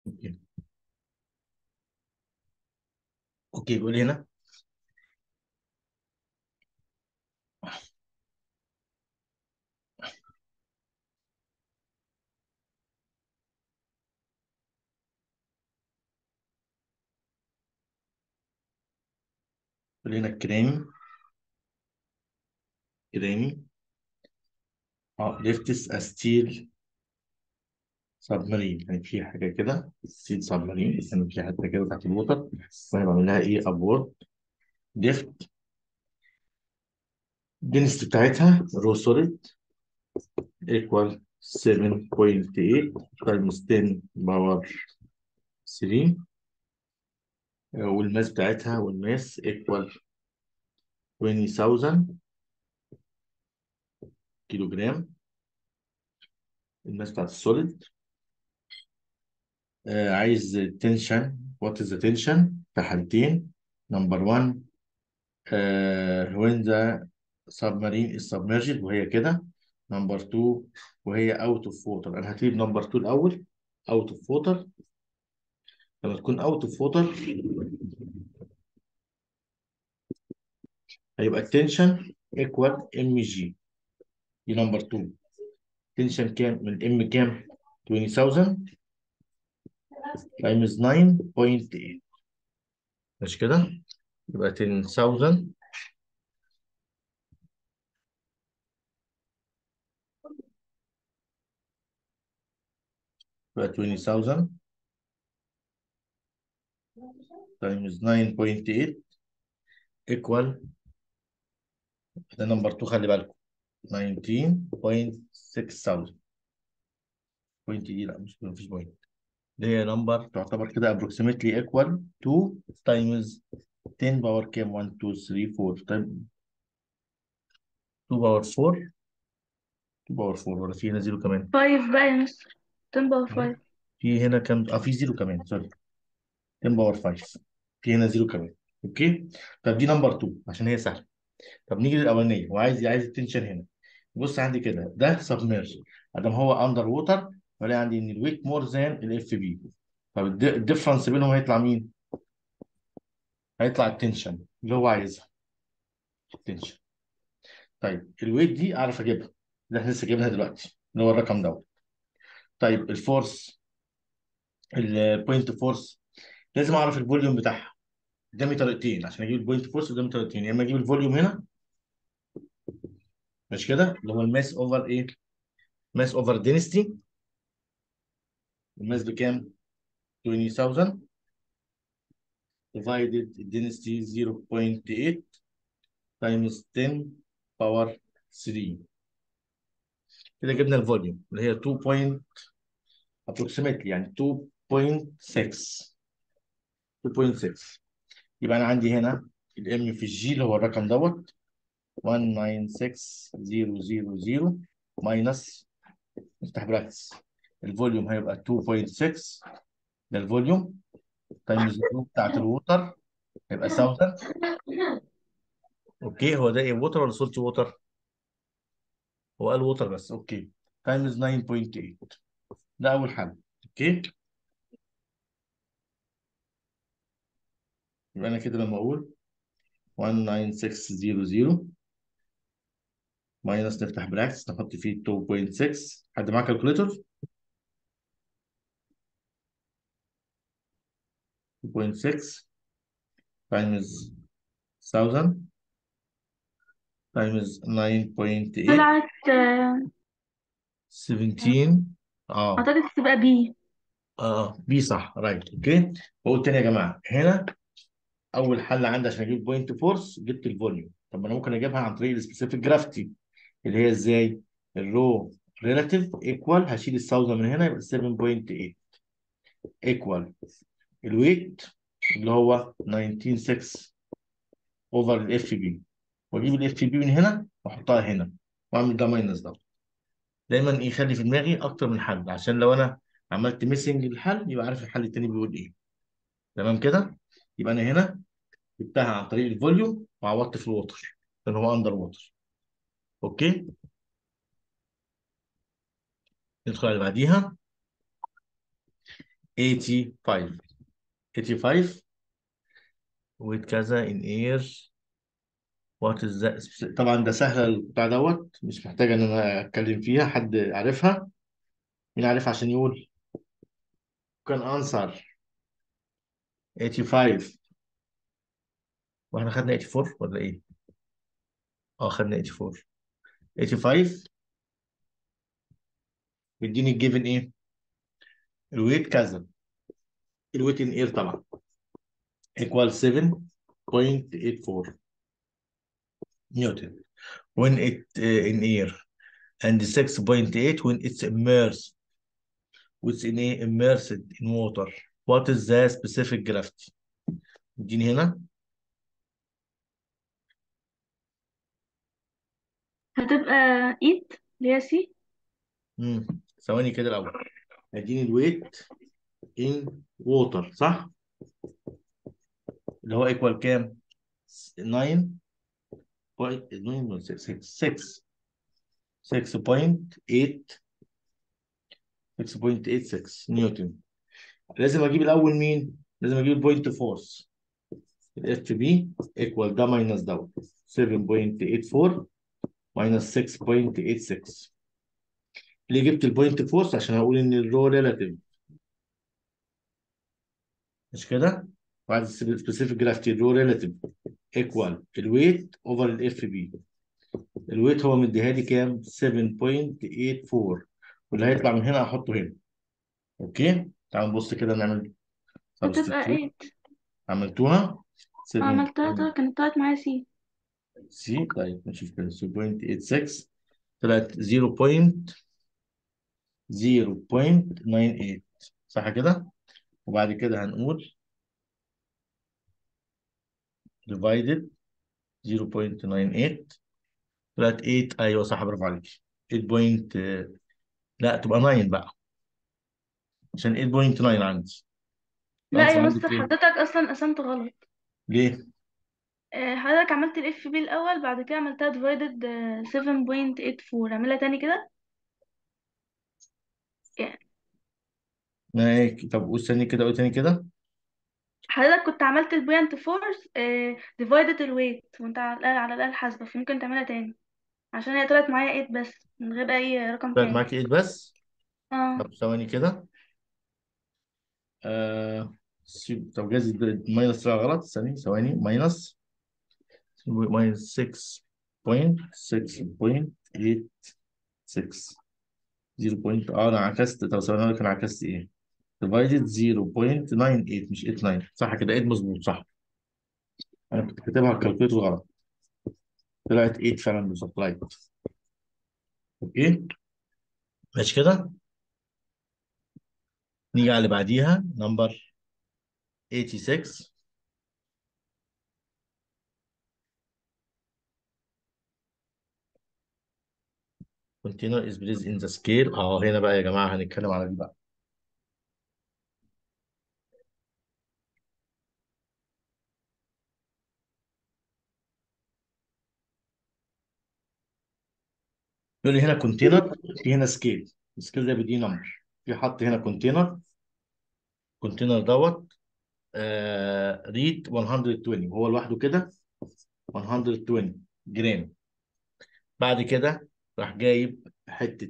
اوكي اوكي قول هنا قول هنا الكريمي كريمي اه ليفتس استيل سبمارين يعني في حاجه كده ستيل سبمارين يعني في حته كده تحت الوتر وانا بعمل لها ايه ابورد ليفت الدنسيتي بتاعتها رو سوليد ايكوال 7.8 تايمز 10 باور 3 والماس بتاعتها والماس ايكوال 20000 كيلو جرام الماس بتاعت السوليد آه عايز تنشن وات از ذا تنشن في حالتين نمبر 1 وين ذا submarine is submerged وهي كده نمبر 2 وهي اوت اوف ووتر انا هجيب نمبر 2 الاول اوت اوف ووتر لما تكون اوت اوف ووتر هيبقى التنشن ايكوال ام جي دي نمبر 2 تنشن كام من ام كام 20000 تايمز 9.8 مش كده يبقى 10000 يبقى 20000 تايمز 9.8 ايكوال ده نمبر 2 خلي بالكم 19.6000 بوينت دي لا مش مفيش بوينت دي هي نمبر تعتبر كده approximately equal to times 10 باور كام 1 2 3 4 طيب 2 باور 4 2 باور 4 ولا في هنا زيرو كمان 5 بقى يا مستر 10 باور 5 في هنا كام اه في زيرو كمان سوري 10 باور 5 في هنا زيرو كمان اوكي طب دي نمبر 2 عشان هي سهله طب نيجي للاولانيه وعايز عايز التنشن هنا بص عندي كده ده سبميرج ادام هو اندر ووتر ولا عندي ان الويت مور ذان الاف بي طب الد- الديفرنس بينهم هيطلع مين؟ هيطلع التنشن اللي هو عايزها التنشن طيب الويت دي اعرف اجيبها اللي احنا لسه جايبينها دلوقتي اللي هو الرقم دوت طيب الفورس البوينت فورس لازم اعرف الفوليوم بتاعها قدامي طريقتين عشان اجيب البوينت فورس قدامي طريقتين يا اما اجيب الفوليوم هنا مش كده اللي هو الماس اوفر ايه؟ ماس اوفر دينستي الماس بكام؟ 20000 divided density 0.8 times 10 باور 3 كده جبنا الفوليوم اللي هي 2 point approximately يعني 2.6 2.6 يبقى انا عندي هنا الام في الجي اللي هو الرقم دوت 196000 ماينس نفتح براكتس الفوليوم هيبقى 2.6 ده الفوليوم تايمز الرو بتاعت الووتر هيبقى 1000 اوكي هو ده ايه ووتر ولا سولت ووتر؟ هو قال ووتر بس اوكي تايمز 9.8 ده اول حل اوكي يبقى انا كده لما اقول 19600 ماينس نفتح براكتس نحط فيه 2.6 حد معاه كالكوليتور 2.6 تايمز 1000 تايمز 9.8 طلعت آه، 17 اه اعتقد هتبقى بي اه بي صح رايت اوكي بقول تاني يا جماعه هنا اول حل عندي عشان اجيب بوينت فورس جبت الفوليوم طب انا ممكن اجيبها عن طريق السبيسيفيك جرافيتي اللي هي ازاي الرو ريلاتيف ايكوال هشيل ال 1000 من هنا يبقى 7.8 ايكوال الويت اللي هو 19.6 اوفر الاف بي واجيب الاف بي من هنا واحطها هنا واعمل ده ماينس ده دايما يخلي في دماغي اكتر من حل عشان لو انا عملت ميسنج الحل يبقى عارف الحل التاني بيقول ايه تمام كده يبقى انا هنا جبتها عن طريق الفوليوم وعوضت في الووتر لان هو اندر ووتر اوكي ندخل على اللي بعديها 85 85 with كذا in air what is that طبعا ده سهلة البتاع دوت مش محتاج ان انا اتكلم فيها حد عارفها مين عارف عشان يقول كان answer 85 واحنا خدنا 84 ولا ايه؟ اه خدنا 84 85 بيديني الجيفن ايه؟ الويت كذا الويت ان اير طبعا equal 7.84 نيوتن when it uh, in air and 6.8 when it's immersed which in a immersed in water what is the specific gravity اديني هنا هتبقى ايت اللي هي سي امم ثواني كده الاول اديني الويت in water صح اللي هو equal كام 9 point 9 6 6 6.8 6.86 نيوتن لازم اجيب الاول مين لازم اجيب البوينت فورس الاف بي ايكوال ده ماينس دوت 7.84 ماينس 6.86 ليه جبت البوينت فورس عشان اقول ان الرو ريلاتيف مش كده بعد السبيسيفيك جرافيتي الرو ريلاتيف ايكوال الويت اوفر الاف بي الويت هو مديها لي كام 7.84 واللي هيطلع من هنا احطه هنا اوكي تعالوا نبص كده نعمل هتبقى substitute ايت عملتوها 7 عملتها طلع- كانت طلعت معايا سي سي طيب نشوف كده 2.86 طلعت 0. 0.98 صح كده وبعد كده هنقول divided 0.98 طلعت 8 ايوه صح برافو عليك 8 بوينت لا تبقى 9 بقى عشان 8.9 عندي لا الانسر يا عندك مستر ايه حضرتك اصلا قسمت غلط ليه آه، حضرتك عملت الاف بي الاول بعد كده عملتها ديفايدد 7.84 اعملها تاني كده يعني ماشي طب قول ثاني كده قول تاني كده حضرتك كنت عملت البوينت فورس ديفايدد الويت وانت على الآلة على الآلة الحاسبة فممكن تعملها تاني عشان هي طلعت معايا 8 بس من غير اي رقم طلعت تاني معاك 8 بس اه طب ثواني كده آه سيب- طب جاز الماينس طلع غلط ثاني ثواني ماينس ماينس 6.6.86 0 بوينت اه انا عكست طب ثواني اقول لك انا عكست ايه ديفايدد 0.98 مش 89 صح كده 8 مظبوط صح انا كنت كاتبها على الكالكوليتر غلط طلعت 8 فعلا بالظبط رايت اوكي ماشي كده نيجي على اللي بعديها نمبر 86 container is placed in the scale اه هنا بقى يا جماعه هنتكلم على دي بقى يقول لي هنا كونتينر في هنا سكيل السكيل ده بدي نمبر في حط هنا كونتينر كونتينر دوت آه ريد 120 وهو لوحده كده 120 جرام بعد كده راح جايب حته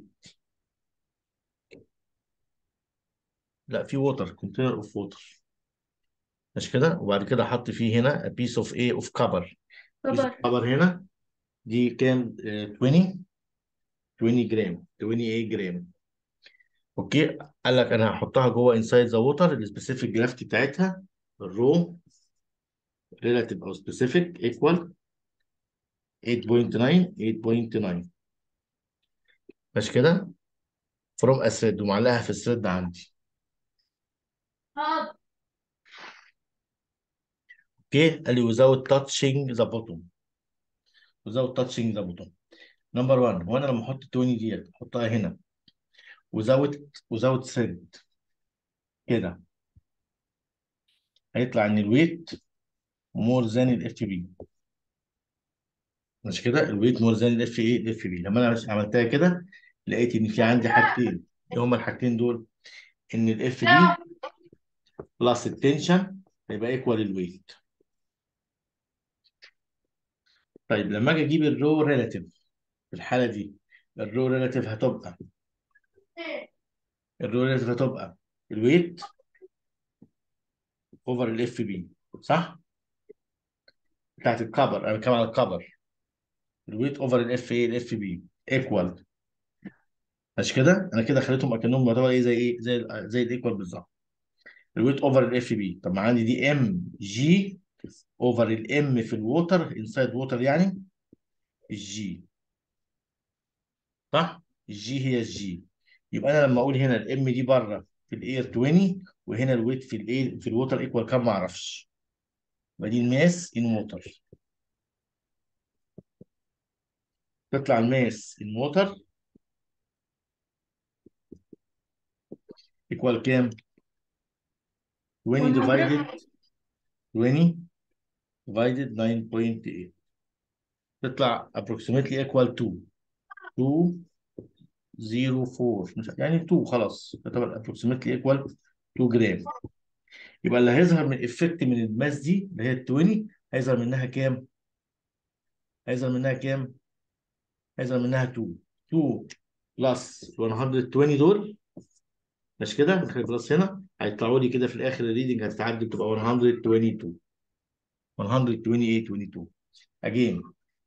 لا في ووتر كونتينر اوف ووتر مش كده وبعد كده حط فيه هنا بيس اوف ايه اوف كبر بيس اوف كبر كبر هنا دي كام آه 20 20 جرام 28 جرام اوكي قال لك انا هحطها جوه انسايد ذا ووتر السبيسيفيك جرافيتي بتاعتها الرو ريلاتيف او سبيسيفيك ايكوال 8.9 8.9 مش كده فروم اسرد ومعلقها في الثريد عندي اوكي قال لي without touching the bottom without touching the bottom نمبر 1 هو انا لما احط 20 ديت احطها هنا without without thread كده هيطلع ان الويت مور ذان الاف بي مش كده الويت مور ذان الاف ايه الاف بي لما انا عملتها كده لقيت ان في عندي حاجتين ايه هما الحاجتين دول ان الاف بي بلس التنشن هيبقى ايكوال الويت طيب لما اجي اجيب الرو ريلاتيف في الحاله دي الرو ريلاتيف هتبقى الرو ريلاتيف هتبقى الويت اوفر الاف بي صح؟ بتاعت الكبر انا بتكلم على الكبر الويت اوفر الاف ايه الاف بي ايكوال مش كده؟ انا كده خليتهم اكنهم يعتبر ايه زي ايه زي ال زي الايكوال بالظبط الويت اوفر الاف بي طب ما عندي دي ام جي اوفر الام في الووتر انسايد ووتر يعني الجي صح؟ الجي هي الجي يبقى انا لما اقول هنا الام دي بره في الاير 20 وهنا الويت في الايه في الووتر ايكوال كام ما اعرفش يبقى دي الماس ان ووتر تطلع الماس ان ووتر ايكوال كام 20 ديفايدد 20 divided 9.8 تطلع approximately equal to 204 مش يعني 2 خلاص تعتبر approximately equal 2 جرام يبقى اللي هيظهر من افكت من الماس دي اللي هي ال 20 هيظهر منها كام؟ هيظهر منها كام؟ هيظهر منها 2 2 بلس 120 دول مش كده؟ نخلي بلس هنا هيطلعوا لي كده في الاخر الريدنج هتتعدي بتبقى 122 128 22 اجين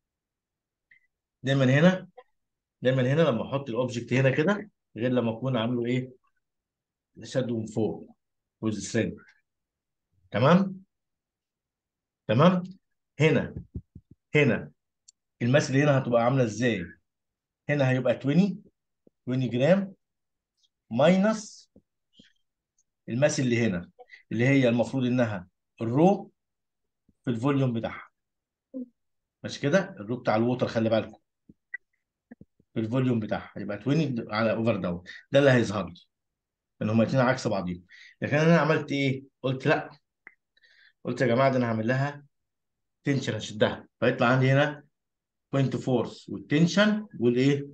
دايما هنا دايما هنا لما احط الاوبجكت هنا كده غير لما اكون عامله ايه شادو من فوق وذ ثريد تمام تمام هنا هنا الماس اللي هنا هتبقى عامله ازاي هنا هيبقى 20 20 جرام ماينس الماس اللي هنا اللي هي المفروض انها الرو في الفوليوم بتاعها مش كده الرو بتاع الووتر خلي بالكم في الفوليوم بتاعها يبقى 20 على اوفر داون ده اللي هيظهر لي ان هما الاثنين عكس بعضيهم لكن انا عملت ايه قلت لا قلت يا جماعه ده انا هعمل لها تنشن اشدها فيطلع عندي هنا بوينت فورس والتنشن والايه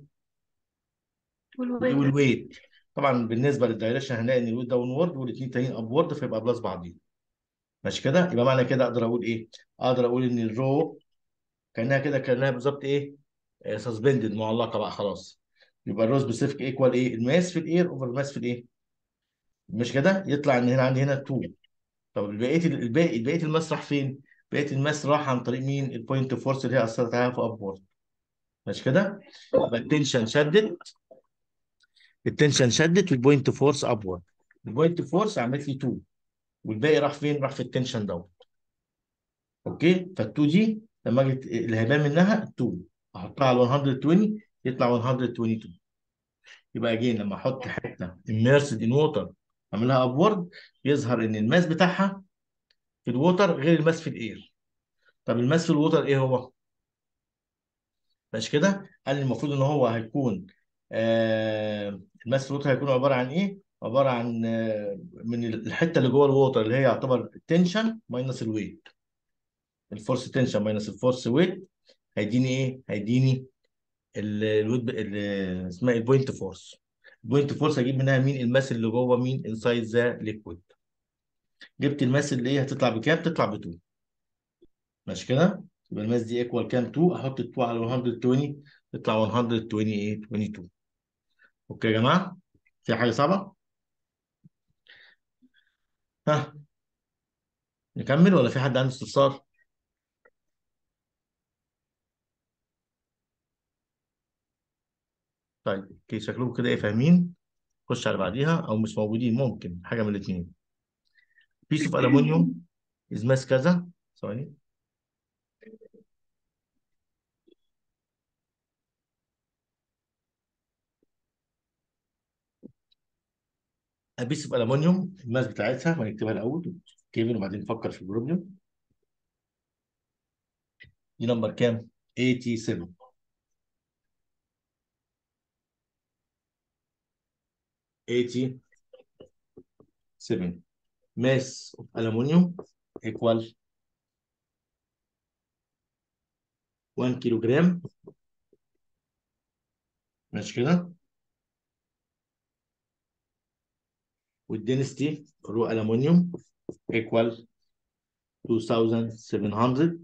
والويت والويت طبعا بالنسبه للدايركشن هنلاقي ان الويت داون وورد والاثنين تانيين اب وورد فيبقى بلس بعضين ماشي كده يبقى معنى كده اقدر اقول ايه اقدر اقول ان الرو كانها كده كانها بالظبط ايه سسبندد معلقه بقى خلاص يبقى الرو سبيسيفيك ايكوال ايه الماس في الاير اوفر الماس في الايه مش كده يطلع ان هنا عندي هنا 2 طب بقيه الباقي بقيه الماس راح فين بقيه الماس راح عن طريق مين البوينت فورس اللي هي اثرت عليها في ابورد مش كده يبقى التنشن شدت التنشن شدت والبوينت فورس ابورد البوينت فورس عملت لي 2 والباقي راح فين راح في التنشن دوت اوكي فال2 دي لما اجي اللي هيبان منها 2 احطها على 120 يطلع 122 يبقى اجين لما احط حته immersed in water اعملها ابورد يظهر ان الماس بتاعها في الووتر غير الماس في الاير طب الماس في الووتر ايه هو؟ مش كده؟ قال لي المفروض ان هو هيكون آه الماس في الووتر هيكون عباره عن ايه؟ عباره عن آه من الحته اللي جوه الووتر اللي هي يعتبر التنشن ماينس الويت الفورس تنشن ماينس الفورس ويت هيديني ايه؟ هيديني الويت اسمها البوينت فورس البوينت فورس هجيب منها مين الماس اللي جوه مين انسايد ذا ليكويد جبت الماس اللي هي هتطلع بكام تطلع ب 2 ماشي كده يبقى الماس دي ايكوال كام 2 احط ال 2 على 120 تطلع 120 ايه 22 اوكي يا جماعه في حاجه صعبه ها نكمل ولا في حد عنده استفسار طيب اوكي شكلكم كده ايه فاهمين خش على بعديها او مش موجودين ممكن حاجه من الاثنين piece of aluminum is mass كذا ثواني a piece of aluminum الماس بتاعتها هنكتبها الاول كيفن وبعدين نفكر في البروبلم دي نمبر كام 87 87 mass of aluminum equal 1 كيلو جرام ماشي كده والدنستي رو ألمونيوم equal 2700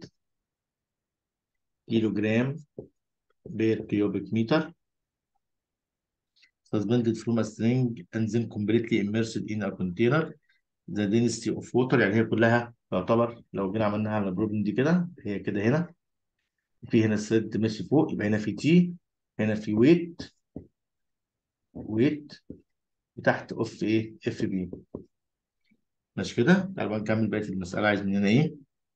كيلو جرام بير كيوبيك متر suspended from a string and then completely immersed in a container the density of water يعني هي كلها تعتبر لو جينا عملناها على البروبلم دي كده هي كده هنا في هنا الثريد ماشي فوق يبقى هنا في تي هنا في ويت ويت وتحت اوف ايه اف بي ماشي كده تعالوا بقى نكمل بقيه المساله عايز مننا ايه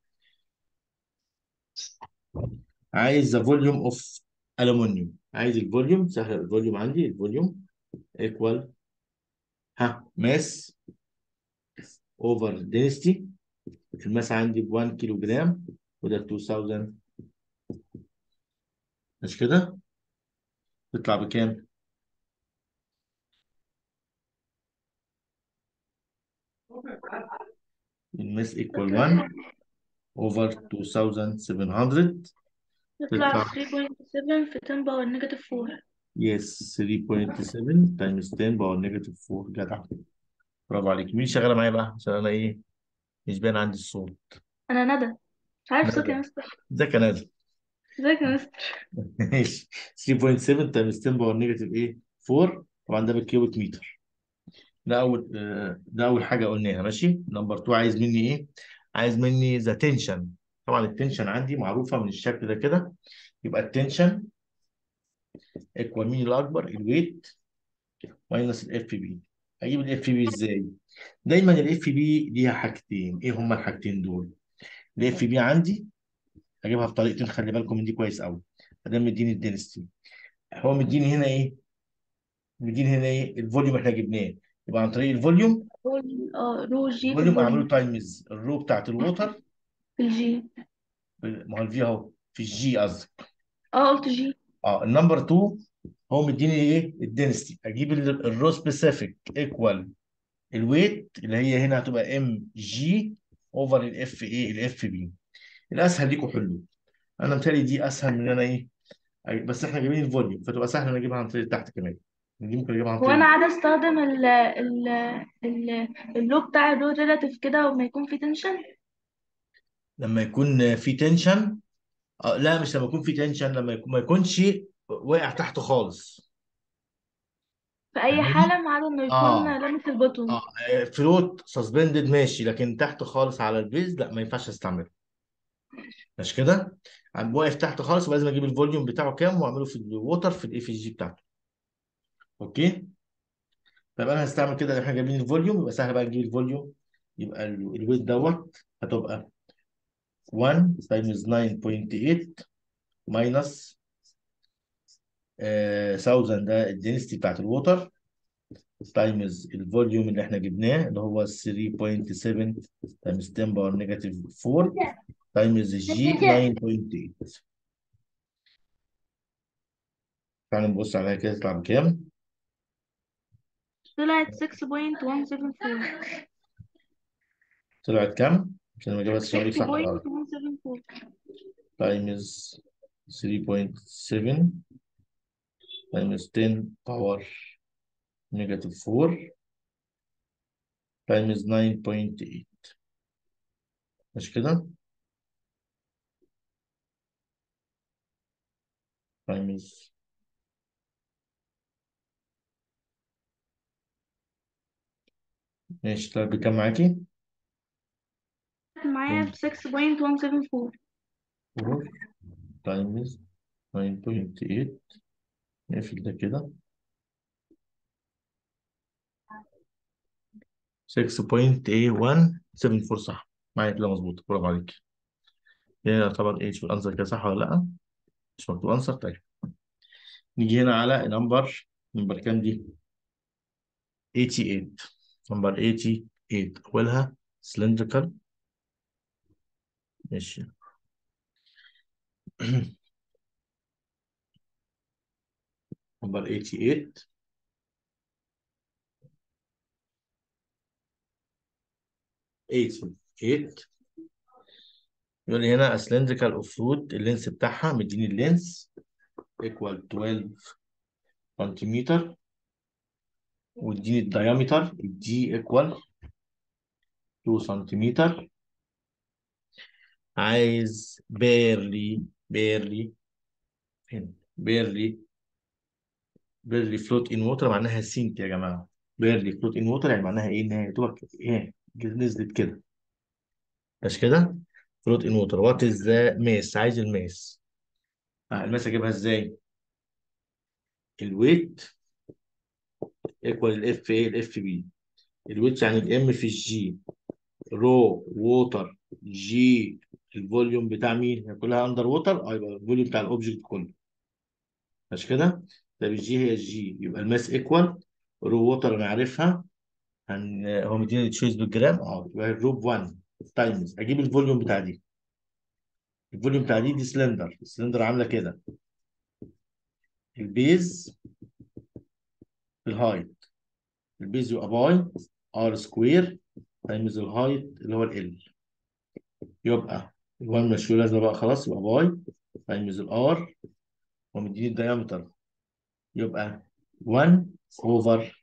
عايز ذا فوليوم اوف الومنيوم عايز الفوليوم سهل الفوليوم عندي الفوليوم ايكوال ها ماس اوفر density الماس عندي ب 1 كيلو جرام وده 2000 مش كده تطلع بكام الماس ايكوال 1 اوفر 2700 يطلع تطلع 3.7 في 10 باور نيجاتيف 4 يس 3.7 تايمز 10 باور نيجاتيف 4 جدع برافو عليك مين شغاله معايا بقى عشان انا ايه مش باين عندي الصوت انا ندى مش عارف صوتي يا ندى مستر ازيك يا ندى ازيك يا مستر ماشي 3.7 تايمز 10 باور نيجاتيف ايه 4 طبعا ده بالكيوبيك متر ده اول آه، ده اول حاجه قلناها ماشي نمبر 2 عايز مني ايه عايز مني ذا تنشن طبعا التنشن عندي معروفه من الشكل ده كده يبقى التنشن ايكوال مين الاكبر الويت ماينس الاف بي اجيب الاف بي ازاي دايما الاف بي ليها حاجتين ايه هما الحاجتين دول الاف بي عندي اجيبها بطريقتين خلي بالكم من دي كويس قوي ده مديني الدنستي هو مديني هنا ايه مديني هنا ايه الفوليوم احنا جبناه يبقى عن طريق الفوليوم قول- اه رو جي في الفوليوم اعمله الفوليوم تايمز الرو بتاعت الووتر في الجي ما هو الفي اهو في الجي قصدي اه قلت جي اه النمبر 2 هو مديني ايه الدنستي اجيب ال- الرو سبيسيفيك ايكوال الويت اللي هي هنا هتبقى ام جي اوفر الاف ايه الاف بي الاسهل ليكم حلو انا متهيألي دي اسهل من انا ايه أي- بس احنا جايبين الفوليوم فتبقى سهل ان اجيبها عن طريق تحت كمان دي ممكن اجيبها عن هو طريق انا عادة استخدم ال ال ال اللو بتاع الرو ريلاتيف كده وما يكون في تنشن لما يكون في تنشن آه لا مش لما يكون في تنشن لما يكون ما يكونش واقع تحت خالص في اي فاهماني؟ حالة ما عدا انه يكون اه لامس البوتوم اه فلوت سسبندد ماشي لكن تحت خالص على البيز لا ما ينفعش استعمله مش كده عم واقف تحت خالص يبقى لازم اجيب الفوليوم بتاعه كام واعمله في الووتر في الاي في جي بتاعته اوكي طب انا هستعمل كده احنا جايبين الفوليوم يبقى سهل بقى نجيب الفوليوم يبقى ال- الويت دوت هتبقى 1 تايمز 9.8 ماينس 1000 ده الدنسيتي بتاعت الووتر تايمز الفوليوم اللي احنا جبناه اللي هو 3.7 تايمز 10 باور نيجاتيف 4 تايمز الجي 9.8 تعالوا نبص عليها كده تطلع بكام طلعت 6.174 طلعت كام عشان ما اجيبها الشمالي صح ولا غلط 6.174 تايمز 3.7 تايمز 10 باور نيجاتيف 4 تايمز 9.8 مش كده تايمز ماشي طلعت بكام معاكي؟ معايا ب 6.174 4 تايمز 9.8 نقفل ده كده 6.8174 صح معايا كده مظبوط برافو عليك هنا يعتبر ايه شوف الانسر كده صح ولا لا مش مكتوب انسر طيب نيجي هنا على نمبر نمبر كام دي 88 نمبر 88 اولها سلندريكال ماشي نمبر 88 88 يقول لي هنا سلندريكال اوف فود اللينس بتاعها مديني اللينس ايكوال 12 سنتيمتر واديني الدايمتر الدي ايكوال 2 سنتيمتر عايز بيرلي بيرلي هنا بيرلي بيرلي فلوت ان ووتر معناها سينك يا جماعه بيرلي فلوت ان ووتر يعني معناها ايه ان هي دوبك ايه نزلت كده مش كده فلوت ان ووتر وات از ذا ماس عايز الماس آه الماس اجيبها ازاي الويت ايكوال الاف ايه الاف بي الويت يعني الام في الجي رو ووتر جي الفوليوم بتاع مين هي كلها اندر ووتر اه يبقى الفوليوم بتاع الاوبجكت كله مش كده طب الجي هي الجي يبقى الماس ايكوال رو ووتر انا عارفها هن... هو مديني تشويس بالجرام اه يبقى الروب 1 تايمز اجيب الفوليوم بتاع دي الفوليوم بتاع دي دي سلندر السلندر عامله كده البيز في الهايت البيز يبقى باي ار سكوير تايمز الهايت اللي هو ال يبقى ال1 مش لازمه بقى خلاص يبقى باي تايمز الار ومديني الدايمتر يبقى 1 اوفر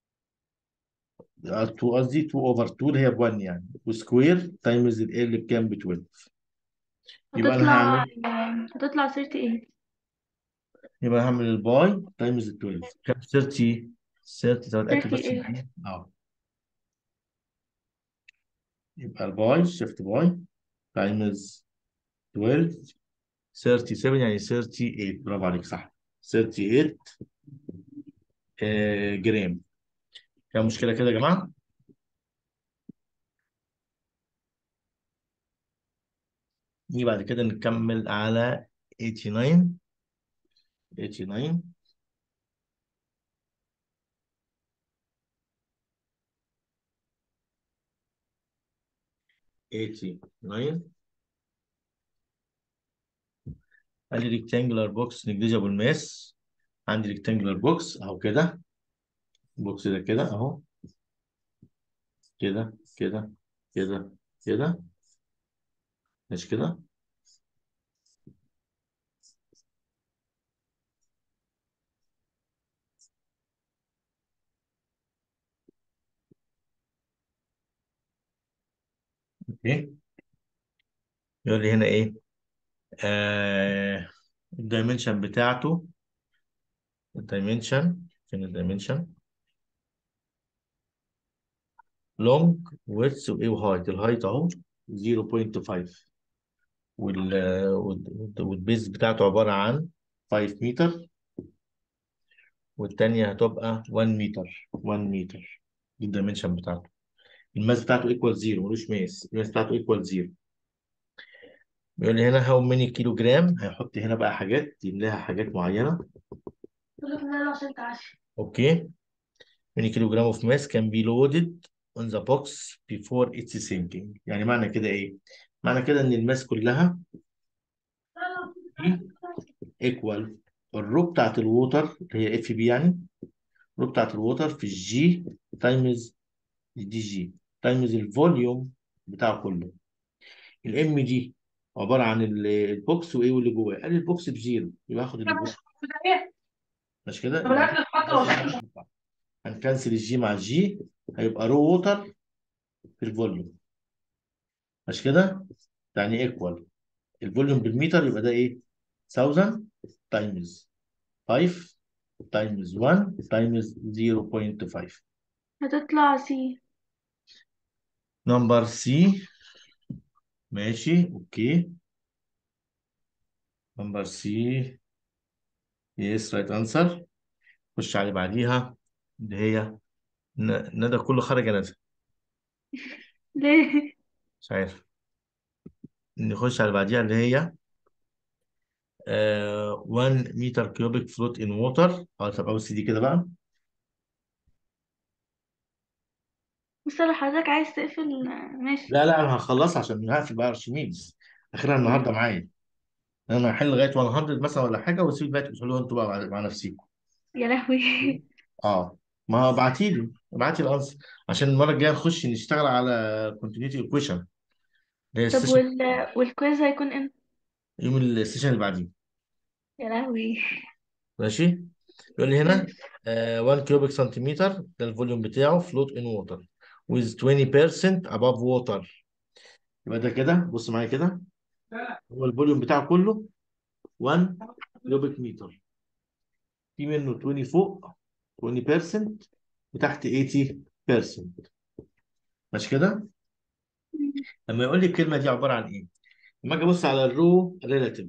2 قصدي 2 اوفر 2 اللي هي ب 1 يعني وسكوير تايمز ال ال بكام ب 12 يبقى انا هتطلع هعمل هتطلع 38 يبقى هعمل الباي تايمز ال 12 كام 30 30 طب اتاكد بس 38 معايا اه يبقى الباي شيفت باي تايمز 12 37 يعني 38 برافو عليك صح 38 آه جرام فيها مشكلة كده يا جماعة نيجي بعد كده نكمل على 89 89 89 ادي ريكتانجلر بوكس نجليجابل ماس عندي ريكتانجلر بوكس اهو كده البوكس ده كده اهو كده كده كده كده مش كده اوكي يقول لي هنا ايه آه الدايمنشن بتاعته الدايمنشن فين الدايمنشن لونج ويدث وايه وهايت الهايت اهو 0.5 وال وال- والبيز بتاعته عبارة عن 5 متر والتانية هتبقى 1 متر 1 متر دي الدايمنشن بتاعته الماس بتاعته ايكوال زيرو ملوش ماس الماس بتاعته ايكوال زيرو بيقول لي هنا هاو ماني كيلو جرام هيحط هنا بقى حاجات يملاها حاجات معينة اوكي many kilogram of mass can be loaded on the box before it's sinking يعني معنى كده ايه معنى كده ان الماس كلها ايكوال الرو بتاعت الووتر اللي هي اف بي يعني الرو بتاعت الووتر في الجي تايمز دي جي تايمز الفوليوم بتاعه كله الام دي عباره عن ال- البوكس وايه واللي جواه قال لي البوكس بزيرو يبقى هاخد اللي جواه مش كده يبقى هنكنسل الجي مع الجي هيبقى رو ووتر في الفوليوم مش كده يعني ايكوال الفوليوم بالمتر يبقى ده ايه 1000 تايمز 5 تايمز 1 تايمز 0.5 هتطلع سي نمبر سي ماشي اوكي نمبر سي يس رايت انسر خش على اللي بعديها اللي هي ن- ندى كله خرج يا ندى ليه مش عارف نخش على اللي بعديها اللي هي آه 1 متر كيوبيك فلوت ان ووتر اه طب بص دي كده بقى بس لو حضرتك عايز تقفل ماشي لا لا انا هخلصها عشان هقفل بقى ارشميدس اخرها النهارده معايا انا هحل لغايه 100 مثلا ولا حاجه واسيب الباقي تحلوها انتوا بقى مع مع نفسيكم يا لهوي اه ما هو ابعتي لي ابعتي لي الانسر عشان المره الجايه نخش نشتغل على كونتينيوتي ايكويشن اللي هي طب السيشن وال... والكويز هيكون امتى يوم السيشن اللي بعديه يا لهوي ماشي يقول لي هنا ماشي آه 1 كيوبيك سنتيمتر ده الفوليوم بتاعه float in water with 20% above water يبقى ده كده بص معايا كده هو الفوليوم بتاعه كله 1 كيوبيك متر في منه 20 فوق 20% وتحت 80% ماشي كده لما يقول لي الكلمه دي عباره عن ايه لما اجي ابص على الرو ريلاتيف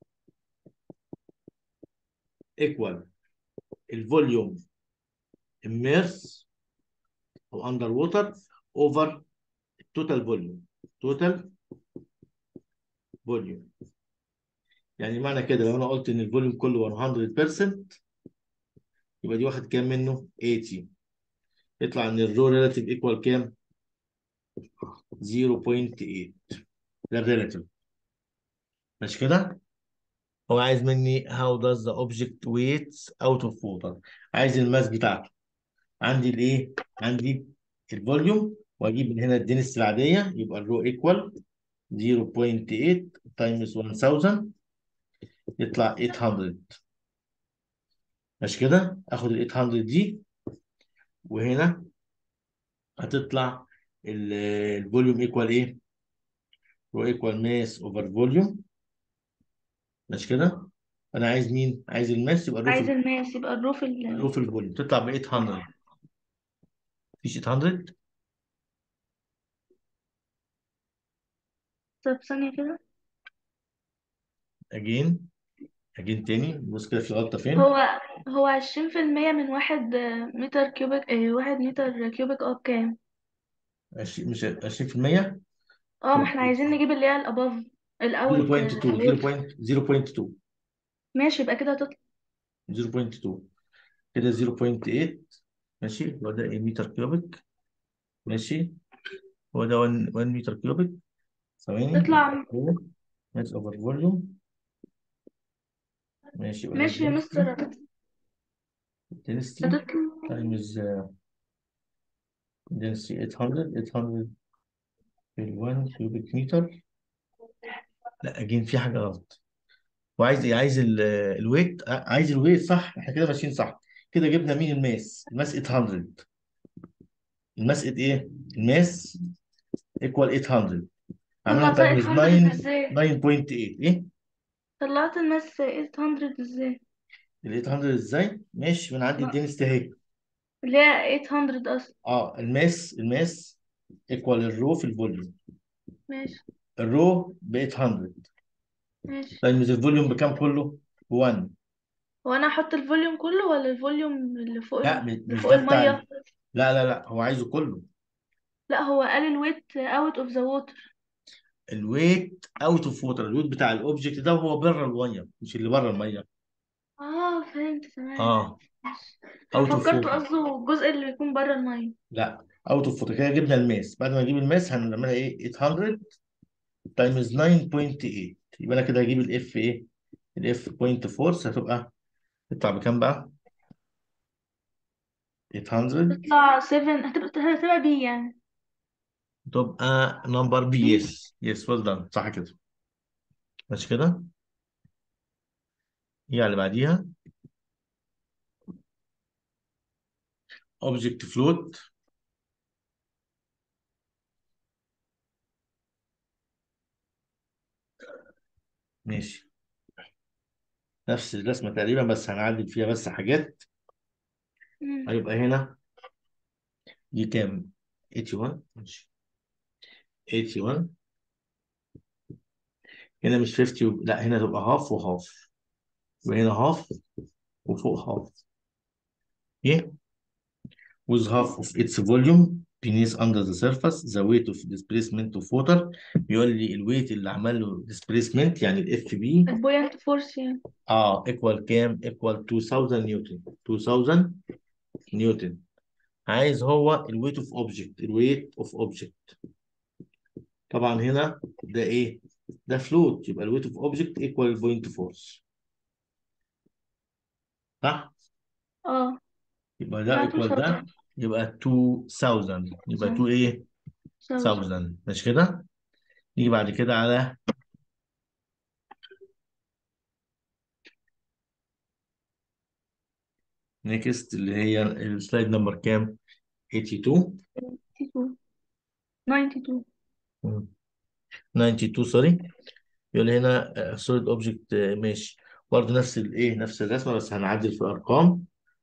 ايكوال الفوليوم immerse او اندر ووتر اوفر التوتال فوليوم توتال فوليوم يعني معنى كده لو انا قلت ان الفوليوم كله 100% يبقى دي واخد كام منه 80 يطلع ان الرو ريلاتيف ايكوال كام 0.8 ده الريلاتيف مش كده هو عايز مني how does the object weights out of water عايز الماس بتاعته عندي الايه عندي الفوليوم واجيب من هنا الدنس العاديه يبقى الرو ايكوال 0.8 تايمز 1000 يطلع 800 مش كده اخد ال 800 دي وهنا هتطلع ال- الفوليوم ايكوال ايه رو ايكوال ماس اوفر فوليوم مش كده انا عايز مين عايز الماس يبقى الرو عايز في الماس يبقى الروف ال الرو في الفوليوم تطلع ب 800 مفيش 800 طب ثانية كده اجين اجين تاني بص كده في غلطه فين هو هو عشرين في المية من واحد آه، متر كيوبيك اه واحد متر كيوبيك اه بكام؟ 20 مش 20% اه ما احنا عايزين نجيب اللي هي الأباف الأوت 0.2 الويت 0.2 ماشي يبقى كده هتطلع 0.2 كده 0.8 ماشي هو ده ايه متر كيوبيك ماشي هو ده 1 1 متر كيوبيك ثواني تطلع ماس اوفر فوليوم ماشي يبقى ده ماشي يا مستر density هتطلع times uh, density 800 800 في ال 1 كيوبيك متر لا اجين في حاجه غلط وعايز ايه عايز ال- الويت آه، عايز الويت صح احنا كده ماشيين صح كده جبنا مين الماس الماس 800 الماس ايه الماس ايكوال 800 عملنا طلعتها تايمز 800 9 ازاي 9.8 ايه طلعت الماس 800 ازاي ال 800 ازاي ماشي من عندي ما- الدنس اهي اللي هي 800 اصلا اه الماس الماس ايكوال الرو في الفوليوم ماشي الرو ب 800 ماشي تايمز الفوليوم بكام كله؟ ب 1 هو انا احط الفوليوم كله ولا الفوليوم اللي فوق لا ال- م- اللي مش فوق ده بتاع المية لا لا لا هو عايزه كله لا هو قال الويت اوت اوف ذا ووتر الويت اوت اوف ووتر الويت بتاع الاوبجكت ده وهو بره الميه مش اللي بره الميه اه فهمت تمام اه ماشي انا اوت اوف فكرت ووتر قصده الجزء اللي بيكون بره المية لا اوت اوف ووتر كده جبنا الماس بعد ما نجيب الماس هنعملها ايه 800 تايمز 9.8 يبقى انا كده هجيب الاف ايه الاف بوينت فورس هتبقى تطلع بكام بقى 800 تطلع 7 هتبقى هتبقى بي يعني تبقى نمبر بي بي يس يس ويل دان صح كده ماشي كده هي اللي بعديها اوبجكت فلوت ماشي نفس الرسمه تقريبا بس هنعدل فيها بس حاجات مم. هيبقى هنا دي كام 81 ماشي 81 هنا مش 50 و... لا هنا تبقى هاف وهاف وهنا هاف وفوق هاف ايه with half of its volume beneath under the surface the weight of displacement of water بيقول لي الويت اللي عمل له displacement يعني الاف بي البوينت فورس يعني اه equal كام equal 2000 نيوتن 2000 نيوتن عايز هو الويت اوف اوبجكت الويت اوف اوبجكت طبعا هنا ده ايه ده فلوت يبقى الويت اوف اوبجكت ايكوال البوينت فورس صح اه يبقى ده لا ايكوال ده 2000 يبقى 2000 يبقى 2 ايه 1000 1000 مش كده نيجي بعد كده على نيكست اللي هي السلايد نمبر كام 82 92 92 مم. 92 سوري يقول لي هنا سوليد اوبجكت ماشي برضه نفس الايه نفس الرسمه بس هنعدل في الارقام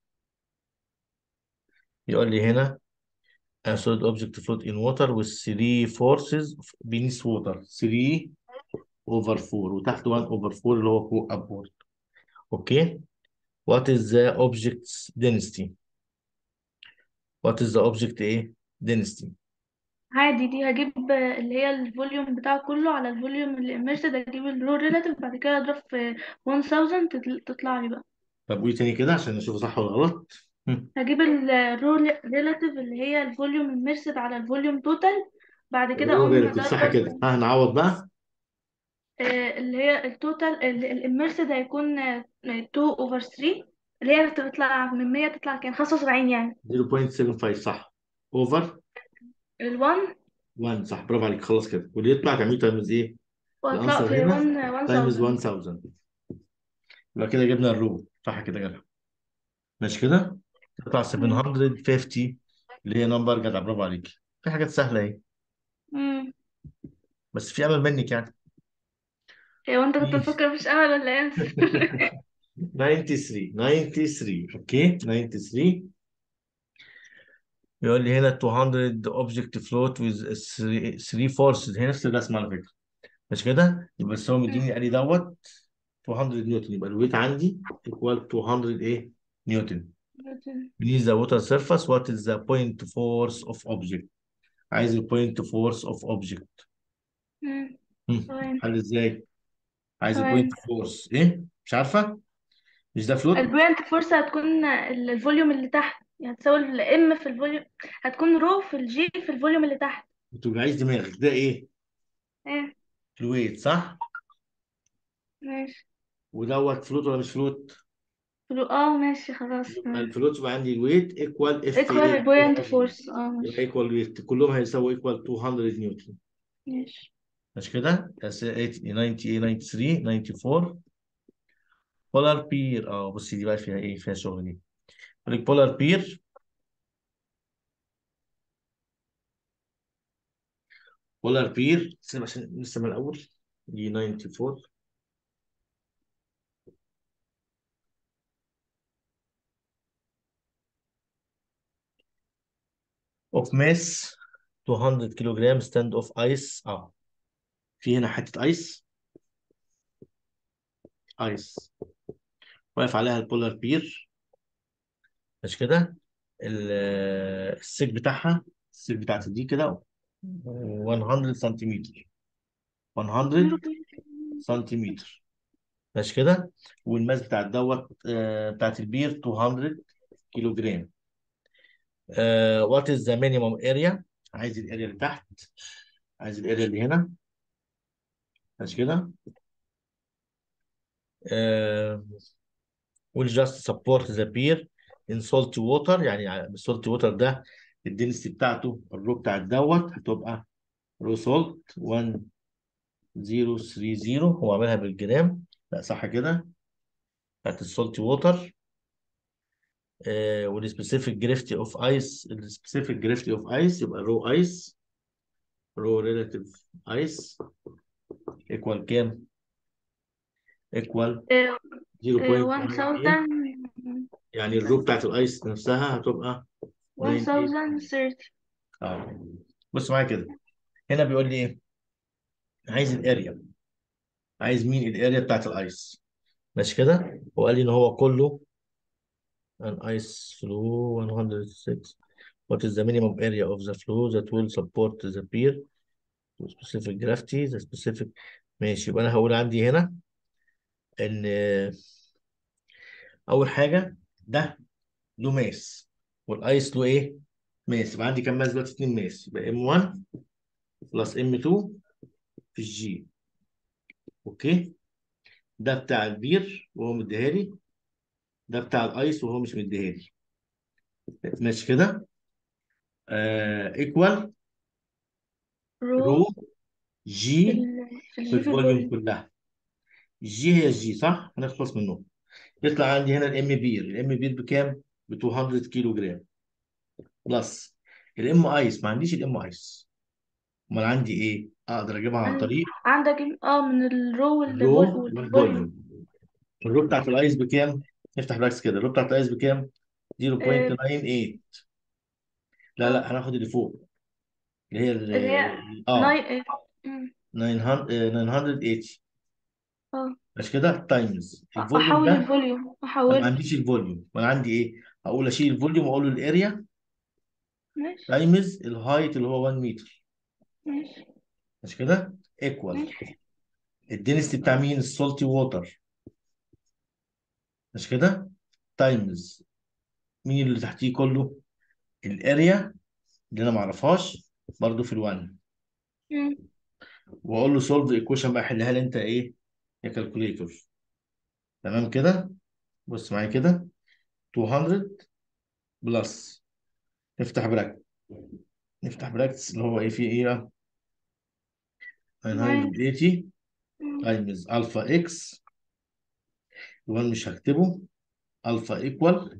يقول لي هنا a solid object float in water with three forces beneath water 3 over 4 وتحت 1 over 4 اللي هو فوق upward اوكي what is the object's density what is the object ايه density عادي دي هجيب اللي هي الفوليوم بتاعه كله على الفوليوم اللي immersed اجيب الرو ريلاتيف بعد كده اضرب في 1000 تطل- تطلع لي بقى طب قولي تاني كده عشان نشوف صح ولا غلط هم. هجيب الرو ريلاتيف اللي هي الفوليوم immersed على الفوليوم توتال بعد كده الرو اقوم ريلاتيف صح اضرب كده ها هنعوض بقى آه، اللي هي التوتال الاميرسد هيكون آه، 2 اوفر 3 اللي هي بتطلع من 100 تطلع كام 75 يعني 0.75 صح اوفر ال1 1 صح برافو عليك خلاص كده واللي يطلع تعمليه تايمز ايه وهطلع الانسر في هنا 1 تايمز 1000 1000 يبقى كده جبنا الرو صح كده جدع ماشي كده تطلع 750 اللي هي نمبر جدع برافو عليك في حاجات سهله اهي امم بس في امل منك يعني هو انت كنت في مفكر مفيش امل ولا ايه 93 93 اوكي 93 بيقول لي هنا 200 object float with 3 forces هي نفس الرسمه على فكره مش كده يبقى بس هو مديني قال لي دوت 200 نيوتن يبقى الويت عندي equal 200 ايه نيوتن beneath the water surface what is the point force of object عايز ال point force of object امم هم، تمام حل ازاي عايز ال تمام point force ايه مش عارفه مش ده فلوت البوينت فورس هتكون ال- الفوليوم اللي تحت يعني هتساوي الام في الفوليوم هتكون رو في الجي في الفوليوم اللي تحت انت عايز دماغك ده ايه ايه الويت صح ماشي ودوت فلوت ولا مش فلوت فلو اه ماشي خلاص يبقى تمام الفلوت يبقى عندي الويت ايكوال اف ايكوال ايه البوينت فورس اه يبقى ماشي ايكوال ويت كلهم هيساووا ايكوال 200 نيوتن ماشي مش كده 98 93 94 بولار بير اه بصي دي بقى فيها ايه فيها شغل دي يقول لك بولار بير بولار بير استنى عشان لسه من الاول دي 94 of mass 200 كيلو جرام stand of ice اه في هنا حته ايس ايس واقف عليها البولار بير مش كده ال- السيك بتاعها السيك بتاعت دي كده 100 سنتيمتر 100 سنتيمتر ماشي كده والماس بتاعت دوت آه، بتاعت البير 200 كيلو جرام وات از ذا مينيمم اريا عايز الاريا اللي تحت عايز الاريا اللي هنا ماشي كده آه، will just support the beer in salty water يعني السولت ووتر ده الدنسيتي بتاعته الرو بتاع دوت هتبقى رو سولت 1030 هو عاملها بالجرام لا صح كده بتاعت السولتي ووتر والسبيسيفيك جريفتي اوف ايس السبيسيفيك جريفتي اوف ايس يبقى رو ايس رو ريلاتيف ايس ايكوال كام؟ ايكوال إيه، إيه، 0.98 1000 يعني الرو بتاعت الايس نفسها هتبقى 98 1030 اه بص معايا كده هنا بيقول لي ايه؟ عايز الاريا عايز مين الاريا بتاعت الايس ماشي كده؟ هو قال لي ان هو كله an ice flow 106 what is the minimum area of the flow that will support the pier to specific gravity the specific ماشي يبقى انا هقول عندي هنا ان اول حاجه ده له ماس والايس له ايه ماس يبقى عندي كام ماس دلوقتي 2 ماس يبقى ام 1 بلس ام 2 في الجي اوكي ده بتاع البير وهو مديها لي ده بتاع الايس وهو مش مديها لي ماشي كده ايكوال رو رو في جي ال في في الجي في الفوليوم الفوليوم كلها الجي هي الجي صح هنخلص منه يطلع عندي هنا الام بير الام بير بكام ب 200 كيلو جرام بلس الام ايس ما عنديش الام ايس امال عندي ايه اقدر اجيبها عن عن- طريق عندك اه من الرو الرو والفول- والفوليوم والفوليوم الرو بتاعت الايس بكام نفتح براكس كده الرو بتاعت الايس بكام 0.98 لا لا هناخد اللي فوق اللي هي ال- اللي هي اه ناي مم. 900 آه، 980 اه مش كده تايمز الفوليوم احول ده الفوليوم انا ما احوله عنديش الفوليوم وانا عندي ايه هقول اشيل الفوليوم واقول له الاريا ماشي تايمز الهايت اللي هو 1 متر ماشي مش كده ايكوال ماشي الدنسيتي بتاع مين السولتي ووتر مش كده تايمز مين اللي تحتيه كله الاريا اللي انا ما اعرفهاش برضو في الوان مم. واقول له سولف ايكويشن بقى حلها لي انت ايه يا كالكوليتور تمام كده بص معايا كده 200 بلس نفتح براكت نفتح براكتس اللي هو ايه فيه ايه بقى؟ معايا 980 مم. تايمز الفا اكس وان مش هكتبه الفا ايكوال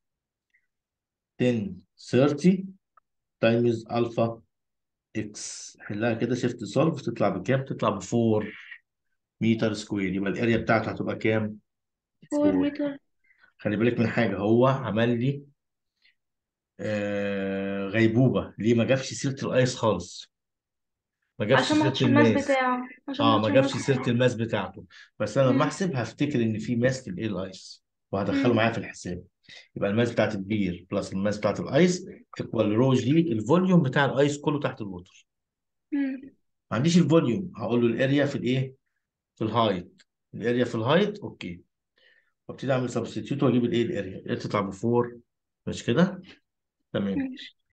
10 30 تايمز الفا اكس حلها كده شيفت سولف تطلع بكام؟ تطلع ب 4 متر سكوير يبقى الاريا بتاعته هتبقى كام؟ 4 4 متر خلي بالك من حاجه هو عمل لي آه غيبوبه ليه ما جابش سيره الايس خالص ما جابش عشان ما سيره حطش الماس الماس بتاعه عشان ما اه حطش ما الماس جابش سيره بتاعه الماس بتاعته بس انا لما مم. احسب هفتكر ان في ماس للايه الايس وهدخله مم. معايا في الحساب يبقى الماس بتاعت البير بلس الماس بتاعت الايس ايكوال رو جي الفوليوم بتاع الايس كله تحت الوتر مم. ما عنديش الفوليوم هقول له الاريا في الايه في الهايت الاريا في الهايت اوكي وابتدي اعمل سبستيتيوت واجيب الايه الاريا الاريا تطلع ب 4 مش كده تمام ماشي